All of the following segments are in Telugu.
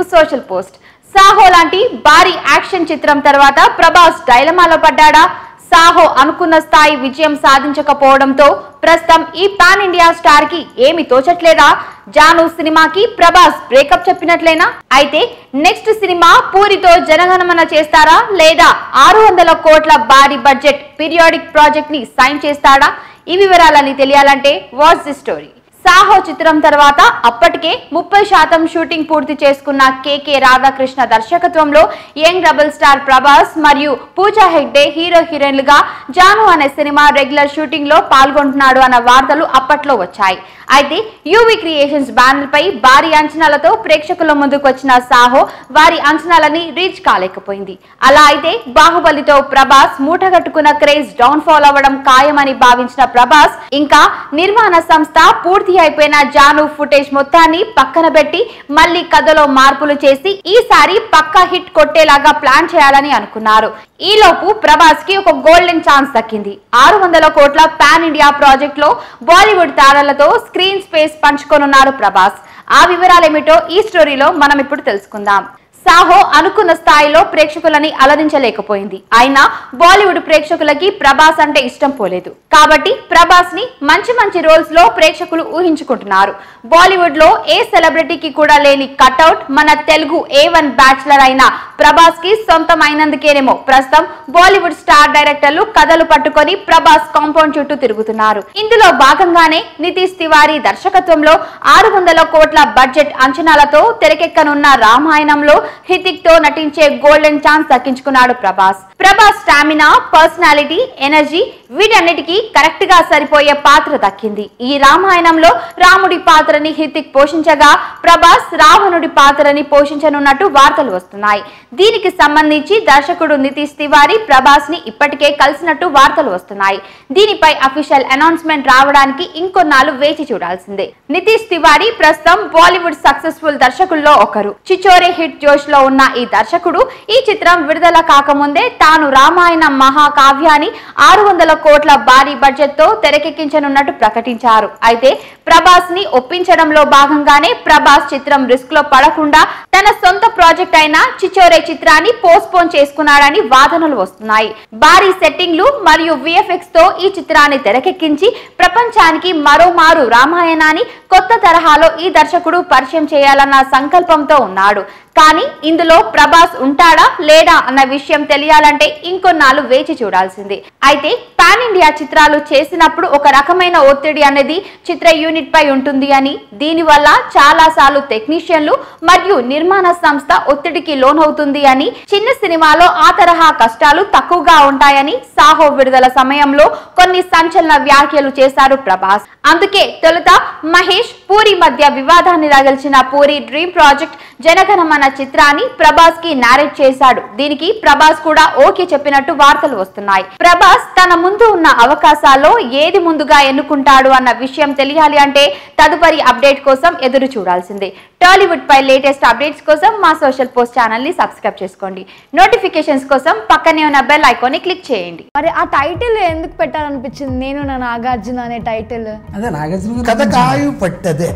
సోషల్ పోస్ట్ సాహో లాంటి భారీ యాక్షన్ చిత్రం తర్వాత ప్రభాస్ డైలమాలో పడ్డాడా సాహో అనుకున్న స్థాయి విజయం సాధించకపోవడంతో ప్రస్తుతం ఈ పాన్ ఇండియా స్టార్ కి ఏమి తోచట్లేదా జాను సినిమాకి ప్రభాస్ బ్రేకప్ చెప్పినట్లేనా అయితే నెక్స్ట్ సినిమా పూరితో జనగణమన చేస్తారా లేదా ఆరు వందల కోట్ల భారీ బడ్జెట్ పీరియాడిక్ ప్రాజెక్ట్ ని సైన్ చేస్తాడా ఈ వివరాలని తెలియాలంటే వాచ్ ది స్టోరీ సాహో చిత్రం తర్వాత అప్పటికే ముప్పై శాతం షూటింగ్ పూర్తి చేసుకున్న కేకే రాధాకృష్ణ దర్శకత్వంలో యంగ్ డబుల్ స్టార్ ప్రభాస్ మరియు పూజా హెగ్డే హీరో హీరోయిన్లుగా జాను అనే సినిమా రెగ్యులర్ షూటింగ్ లో పాల్గొంటున్నాడు అన్న వార్తలు అప్పట్లో వచ్చాయి అయితే యూవి క్రియేషన్స్ బ్యానర్ పై భారీ అంచనాలతో ప్రేక్షకుల ముందుకు వచ్చిన సాహో వారి అంచనాలని రీచ్ కాలేకపోయింది అలా అయితే బాహుబలితో ప్రభాస్ మూటగట్టుకున్న క్రేజ్ డౌన్ ఫాల్ అవ్వడం ఖాయమని భావించిన ప్రభాస్ ఇంకా నిర్మాణ సంస్థ పూర్తి అయిపోయిన జాను ఫుటేజ్ మొత్తాన్ని పక్కన పెట్టి మళ్ళీ కథలో మార్పులు చేసి ఈసారి పక్కా హిట్ కొట్టేలాగా ప్లాన్ చేయాలని అనుకున్నారు ఈలోపు ప్రభాస్ కి ఒక గోల్డెన్ ఛాన్స్ దక్కింది ఆరు వందల కోట్ల పాన్ ఇండియా ప్రాజెక్ట్ లో బాలీవుడ్ తారలతో స్క్రీన్ స్పేస్ పంచుకోనున్నారు ప్రభాస్ ఆ వివరాలేమిటో ఈ స్టోరీలో మనం ఇప్పుడు తెలుసుకుందాం సాహో అనుకున్న స్థాయిలో ప్రేక్షకులని అలరించలేకపోయింది అయినా బాలీవుడ్ ప్రేక్షకులకి ప్రభాస్ అంటే ఇష్టం పోలేదు కాబట్టి ప్రభాస్ ని మంచి మంచి రోల్స్ లో ప్రేక్షకులు ఊహించుకుంటున్నారు బాలీవుడ్ లో ఏ సెలబ్రిటీకి కూడా లేని కట్అవుట్ మన తెలుగు ఏ వన్ బ్యాచులర్ అయిన ప్రభాస్ కి సొంతమైనందుకేనేమో ప్రస్తుతం బాలీవుడ్ స్టార్ డైరెక్టర్లు కథలు పట్టుకొని ప్రభాస్ కాంపౌండ్ చుట్టూ తిరుగుతున్నారు ఇందులో భాగంగానే నితీష్ తివారీ దర్శకత్వంలో ఆరు వందల కోట్ల బడ్జెట్ అంచనాలతో తెరకెక్కనున్న రామాయణంలో హితిక్ తో నటించే గోల్డెన్ ఛాన్స్ దక్కించుకున్నాడు Prabhas Prabhas stamina personality energy వీటన్నిటికీ కరెక్ట్ గా సరిపోయే పాత్ర దక్కింది ఈ రామాయణంలో రాముడి పాత్రని హితిక్ పోషించగా ప్రభాస్ రావణుడి పాత్రని పోషించనున్నట్టు వార్తలు వస్తున్నాయి దీనికి సంబంధించి దర్శకుడు నితీష్ తివారీ ప్రభాస్ ని ఇప్పటికే కలిసినట్టు వార్తలు వస్తున్నాయి దీనిపై అఫీషియల్ అనౌన్స్మెంట్ రావడానికి ఇంకొన్నాళ్ళు వేచి చూడాల్సిందే నితీష్ తివారీ ప్రస్తుతం బాలీవుడ్ సక్సెస్ఫుల్ దర్శకుల్లో ఒకరు చిచోరే హిట్ జోష్ లో ఉన్న ఈ దర్శకుడు ఈ చిత్రం విడుదల కాకముందే తాను రామాయణ మహాకావ్యాన్ని ఆరు వందల కోట్ల భారీ బడ్జెట్ తో తెరకెక్కించనున్నట్టు ప్రకటించారు అయితే ప్రభాస్ ని ఒప్పించడంలో భాగంగానే ప్రభాస్ చిత్రం రిస్క్ లో పడకుండా తన సొంత ప్రాజెక్ట్ అయిన చిచోరే చిత్రాన్ని పోస్ట్పోన్ చేసుకున్నాడని వాదనలు వస్తున్నాయి భారీ సెట్టింగ్లు మరియు విఎఫ్ఎక్స్ తో ఈ చిత్రాన్ని తెరకెక్కించి ప్రపంచానికి మరోమారు రామాయణాన్ని కొత్త తరహాలో ఈ దర్శకుడు పరిచయం చేయాలన్న సంకల్పంతో ఉన్నాడు కానీ ఇందులో ప్రభాస్ ఉంటాడా లేడా అన్న విషయం తెలియాలంటే ఇంకొన్నాళ్ళు వేచి చూడాల్సిందే అయితే పాన్ ఇండియా చిత్రాలు చేసినప్పుడు ఒక రకమైన ఒత్తిడి అనేది చిత్ర యూనిట్ పై ఉంటుంది అని దీనివల్ల చాలా సార్లు టెక్నీషియన్లు మరియు నిర్మాణ సంస్థ ఒత్తిడికి లోనవుతుంది అని చిన్న సినిమాలో ఆ తరహా కష్టాలు తక్కువగా ఉంటాయని సాహో విడుదల సమయంలో కొన్ని సంచలన వ్యాఖ్యలు చేశారు ప్రభాస్ అందుకే తొలుత మహేష్ పూరి మధ్య వివాదాన్ని రగిల్చిన పూరి డ్రీమ్ ప్రాజెక్ట్ జనగణమన చిత్రాన్ని ప్రభాస్ కి నారేట్ చేశాడు దీనికి ప్రభాస్ కూడా ఓకే చెప్పినట్టు వార్తలు వస్తున్నాయి ప్రభాస్ తన ముందు ఉన్న అవకాశాల్లో ఏది ముందుగా ఎన్నుకుంటాడు అన్న విషయం తెలియాలి అంటే తదుపరి అప్డేట్ కోసం ఎదురు చూడాల్సిందే టాలీవుడ్ పై లేటెస్ట్ అప్డేట్స్ కోసం మా సోషల్ పోస్ట్ ఛానల్ ని సబ్స్క్రైబ్ చేసుకోండి నోటిఫికేషన్స్ కోసం పక్కనే ఉన్న బెల్ ఐకాన్ ని క్లిక్ చేయండి మరి ఆ టైటిల్ ఎందుకు పెట్టాలనిపించింది నేను నా నాగార్జున అనే టైటిల్ అదే నాగార్జున కథ కాయు పట్టదే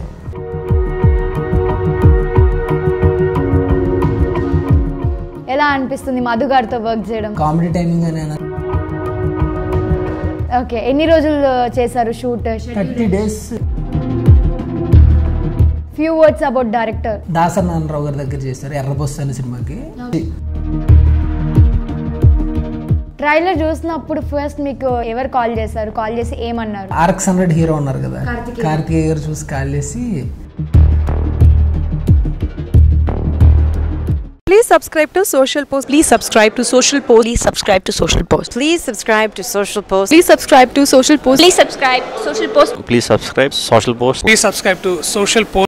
ఎలా అనిపిస్తుంది మధు గారితో వర్క్ చేయడం కామెడీ టైమింగ్ అని అన్నారు ఓకే ఎన్ని రోజులు చేశారు shoot thirty days few words about director దాసర్ నాన్నరావు గారి దగ్గర చేశారు ఎర్రబొస్సు అనే సినిమాకి ట్రైలర్ చూసినప్పుడు ఫస్ట్ మీకు ఎవరు కాల్ చేశారు కాల్ చేసి ఏమన్నారు ఆర్ఎక్స్ హండ్రెడ్ హీరో ఉన్నారు కదా కార్తికేయ గారు చూసి కాల్ చేసి Please subscribe to Social Post. Please subscribe to Social Post. Please subscribe to Social Post. Please subscribe to Social Post. Please subscribe to Social Post. Please subscribe Social Post. Please subscribe Social Post. Please subscribe to Social Post.